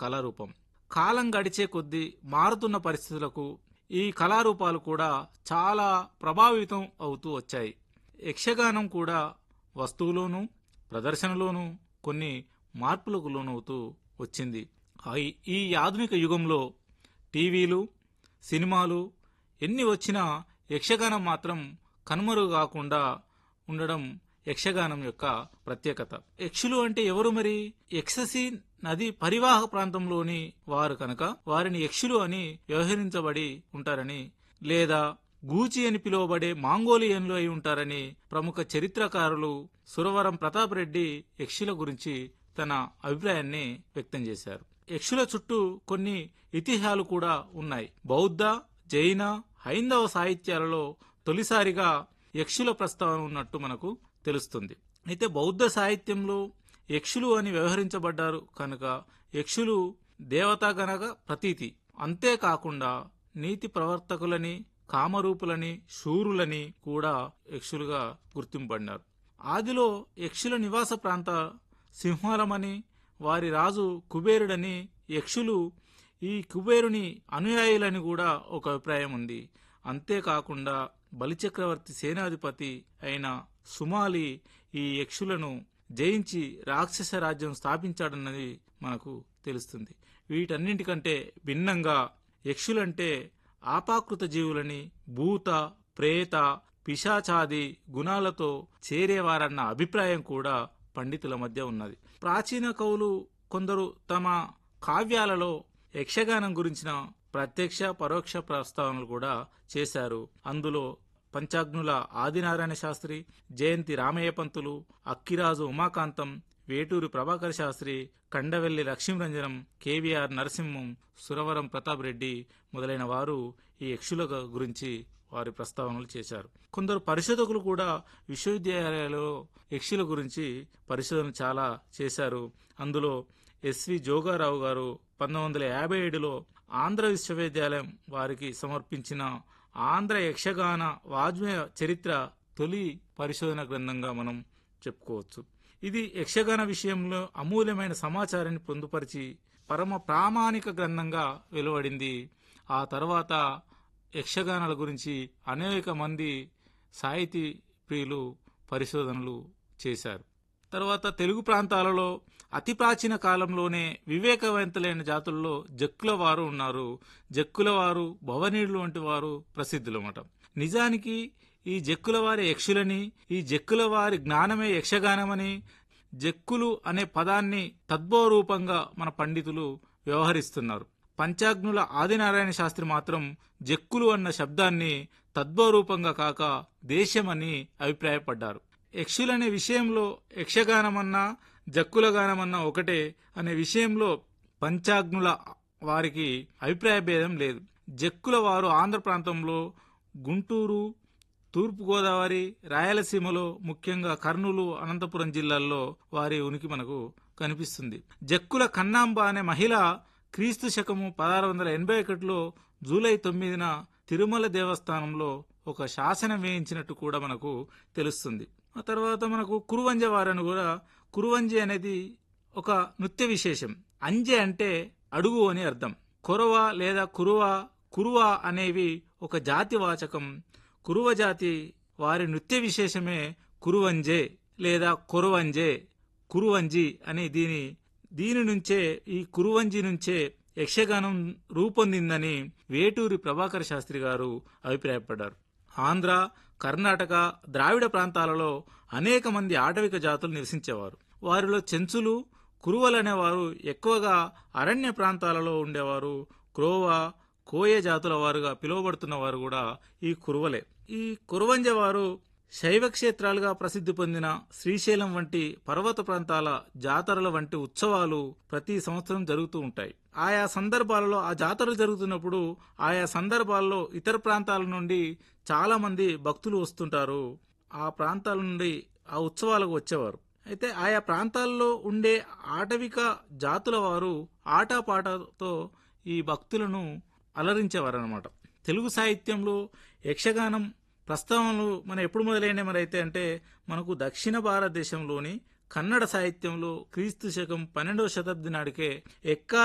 కళారూపం కాలం గడిచే కొద్దీ మారుతున్న పరిస్థితులకు ఈ కళారూపాలు కూడా చాలా ప్రభావితం అవుతూ వచ్చాయి యక్షగానం కూడా వస్తువులోనూ ప్రదర్శనలోనూ కొన్ని మార్పులకు లోనవుతూ వచ్చింది ఆ- ఈ ఆధునిక యుగంలో టీవీలు సినిమాలు ఎన్ని వచ్చినా యక్షగానం మాత్రం కనుమరుగు కాకుండా ఉండడం యక్షగానం యొక్క ప్రత్యేకత యక్షులు అంటే ఎవరు మరి యక్షసి నది పరివాహక ప్రాంతంలోని వారు కనుక వారిని యక్షులు అని వ్యవహరించబడి ఉంటారని లేదా గూచి అని పిలువబడే మాంగోలియన్లు అయి ఉంటారని ప్రముఖ చరిత్రకారులు సురవరం ప్రతాప్ రెడ్డి యక్షుల గురించి తన అభిప్రాయాన్ని వ్యక్తం చేశారు యక్షుల చుట్టూ కొన్ని ఇతిహాలు కూడా ఉన్నాయి బౌద్ధ జైన హైందవ సాహిత్యాలలో తొలిసారిగా యక్షుల ప్రస్తావన ఉన్నట్టు మనకు తెలుస్తుంది అయితే బౌద్ధ సాహిత్యంలో యక్షులు అని వ్యవహరించబడ్డారు కనుక యక్షులు దేవతాగణక ప్రతీతి అంతేకాకుండా నీతి ప్రవర్తకులని కామరూపులని శూరులని కూడా యక్షులుగా గుర్తింపబడినారు ఆదిలో యక్షుల నివాస ప్రాంత సింహాలమని వారి రాజు కుబేరుడని యక్షులు ఈ కుబేరుని అనుయాయులని కూడా ఒక అభిప్రాయం ఉంది అంతేకాకుండా బలిచక్రవర్తి సేనాధిపతి అయిన సుమాలి ఈ యక్షులను జయించి రాక్షస రాజ్యం స్థాపించాడన్నది మనకు తెలుస్తుంది వీటన్నింటికంటే భిన్నంగా యక్షులంటే ఆపాకృత జీవులని భూత ప్రేత పిశాచాది గుణాలతో చేరేవారన్న అభిప్రాయం కూడా పండితుల మధ్య ఉన్నది ప్రాచీన కవులు కొందరు తమ కావ్యాలలో యక్షగానం గురించిన ప్రత్యక్ష పరోక్ష ప్రస్తావనలు కూడా చేశారు అందులో పంచాగ్నుల ఆదినారాయణ శాస్త్రి జయంతి రామయ్య పంతులు అక్కిరాజు ఉమాకాంతం వేటూరి ప్రభాకర్ శాస్త్రి కండవెల్లి లక్ష్మీరంజనం కేవీఆర్ నరసింహం సురవరం ప్రతాప్ రెడ్డి మొదలైన వారు ఈ యక్షుల గు- గురించి వారి ప్రస్తావనలు చేశారు కొందరు పరిశోధకులు కూడా విశ్వవిద్యాలయాలలో యక్షుల గురించి పరిశోధన చాలా చేశారు అందులో ఎస్వి జోగారావు గారు పంతొమ్మిది వందల యాభై ఏడులో ఆంధ్ర విశ్వవిద్యాలయం వారికి సమర్పించిన ఆంధ్ర యక్షగాన వాజ్మయ చరిత్ర తొలి పరిశోధన గ్రంథంగా మనం చెప్పుకోవచ్చు ఇది యక్షగాన విషయంలో అమూల్యమైన సమాచారాన్ని పొందుపరిచి పరమ ప్రామాణిక గ్రంథంగా వెలువడింది ఆ తర్వాత యక్షగానాల గురించి అనేక మంది సాహితీ ప్రియులు పరిశోధనలు చేశారు తర్వాత తెలుగు ప్రాంతాలలో అతి ప్రాచీన కాలంలోనే వివేకవంతులైన జాతుల్లో జక్కుల వారు ఉన్నారు జక్కుల వారు భవనీయులు వంటి వారు ప్రసిద్ధులన్నమాట నిజానికి ఈ జక్కుల వారి యక్షులని ఈ జక్కుల వారి జ్ఞానమే యక్షగానమని జక్కులు అనే పదాన్ని తద్భవరూపంగా మన పండితులు వ్యవహరిస్తున్నారు పంచాగ్నుల ఆదినారాయణ శాస్త్రి మాత్రం జక్కులు అన్న శబ్దాన్ని తద్భవరూపంగా కాక దేశమని అభిప్రాయపడ్డారు యక్షులనే విషయంలో యక్షగానమన్నా జక్కుల గానమన్నా ఒకటే అనే విషయంలో పంచాగ్నుల వారికి అభిప్రాయ భేదం లేదు జక్కుల వారు ఆంధ్ర ప్రాంతంలో గుంటూరు తూర్పుగోదావరి రాయలసీమలో ముఖ్యంగా కర్నూలు అనంతపురం జిల్లాల్లో వారి ఉనికి మనకు కనిపిస్తుంది జక్కుల కన్నాంబ అనే మహిళ క్రీస్తు శకము పదహారు వందల ఎనభై ఒకటిలో జూలై తొమ్మిదిన తిరుమల దేవస్థానంలో ఒక శాసనం వేయించినట్టు కూడా మనకు తెలుస్తుంది ఆ తర్వాత మనకు కురువంజ వారని కూడా కురువంజి అనేది ఒక నృత్య విశేషం అంజె అంటే అడుగు అని అర్థం కొరవ లేదా కురువ కురువ అనేవి ఒక జాతి వాచకం కురువ జాతి వారి నృత్య విశేషమే కురువంజే లేదా కొరువంజే కురువంజి అని దీని దీని నుంచే ఈ కురువంజి నుంచే యక్షగానం రూపొందిందని వేటూరి ప్రభాకర్ శాస్త్రి గారు అభిప్రాయపడ్డారు ఆంధ్ర కర్ణాటక ద్రావిడ ప్రాంతాలలో అనేక మంది ఆటవిక జాతులు నివసించేవారు వారిలో చెంచులు కురువలు అనేవారు ఎక్కువగా అరణ్య ప్రాంతాలలో ఉండేవారు క్రోవ కోయ జాతుల వారుగా పిలువబడుతున్న వారు కూడా ఈ కురువలే ఈ కురువంజ వారు శైవ క్షేత్రాలుగా ప్రసిద్ధి పొందిన శ్రీశైలం వంటి పర్వత ప్రాంతాల జాతరల వంటి ఉత్సవాలు ప్రతి సంవత్సరం జరుగుతూ ఉంటాయి ఆయా సందర్భాలలో ఆ జాతరలు జరుగుతున్నప్పుడు ఆయా సందర్భాల్లో ఇతర ప్రాంతాల నుండి చాలా మంది భక్తులు వస్తుంటారు ఆ ప్రాంతాల నుండి ఆ ఉత్సవాలకు వచ్చేవారు అయితే ఆయా ప్రాంతాల్లో ఉండే ఆటవిక జాతుల వారు ఆటపాటతో ఈ భక్తులను అలరించేవారు అనమాట తెలుగు సాహిత్యంలో యక్షగానం ప్రస్తావనలు మన ఎప్పుడు మొదలైన మరి అయితే అంటే మనకు దక్షిణ భారతదేశంలోని కన్నడ సాహిత్యంలో క్రీస్తు శకం పన్నెండవ శతాబ్ది నాటికే ఎక్కా